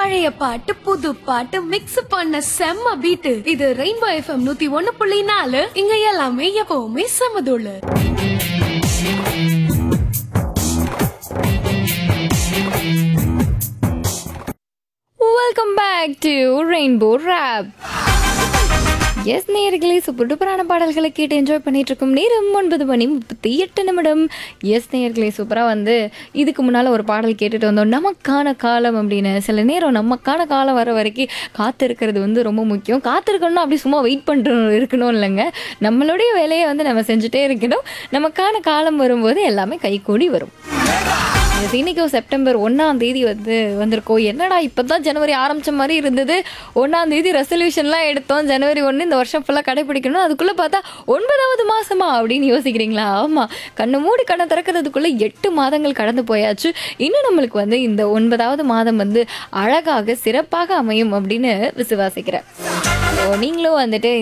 பழைய பாட்டு புது பாட்டு மிக்ஸ் பண்ண செம்ம பீட்டு இது ரெயின்போ எஃப்எம் நூத்தி ஒன்னு புள்ளி நாலு இங்க எல்லாமே எப்பவுமே செமதுள்ளு வெல்கம் பேக் டு ரெயின்போ ரேப் எஸ் நேயர்களே சூப்பர் டூப்பரான பாடல்களை கேட்டு என்ஜாய் பண்ணிட்டு இருக்கும் நேரம் ஒன்பது மணி முப்பத்தி எட்டு நிமிடம் எஸ் நேயர்களே சூப்பராக வந்து இதுக்கு முன்னால் ஒரு பாடல் கேட்டுட்டு வந்தோம் நமக்கான காலம் அப்படின்னு சில நேரம் நமக்கான காலம் வர வரைக்கும் காத்திருக்கிறது வந்து ரொம்ப முக்கியம் காத்திருக்கணும் அப்படி சும்மா வெயிட் பண்ணிட்டு இருக்கணும் இல்லைங்க நம்மளுடைய வேலையை வந்து நம்ம செஞ்சுட்டே இருக்கணும் நமக்கான காலம் வரும்போது எல்லாமே கைகூடி வரும் Yes, இன்னைக்கு செப்டம்பர் ஒன்றாம் தேதி வந்து வந்திருக்கோம் என்னடா இப்போ தான் ஜனவரி ஆரம்பிச்ச மாதிரி இருந்தது ஒன்றாம் தேதி ரெசல்யூஷன்லாம் எடுத்தோம் ஜனவரி ஒன்று இந்த வருஷம் ஃபுல்லாக கடைபிடிக்கணும் அதுக்குள்ளே பார்த்தா ஒன்பதாவது மாசமா அப்படின்னு யோசிக்கிறீங்களா ஆமாம் கண்ணை மூடி கண்ணை திறக்கிறதுக்குள்ளே எட்டு மாதங்கள் கடந்து போயாச்சு இன்னும் நம்மளுக்கு வந்து இந்த ஒன்பதாவது மாதம் வந்து அழகாக சிறப்பாக அமையும் அப்படின்னு விசுவாசிக்கிறேன் So, நீங்களும் வந்துட்டு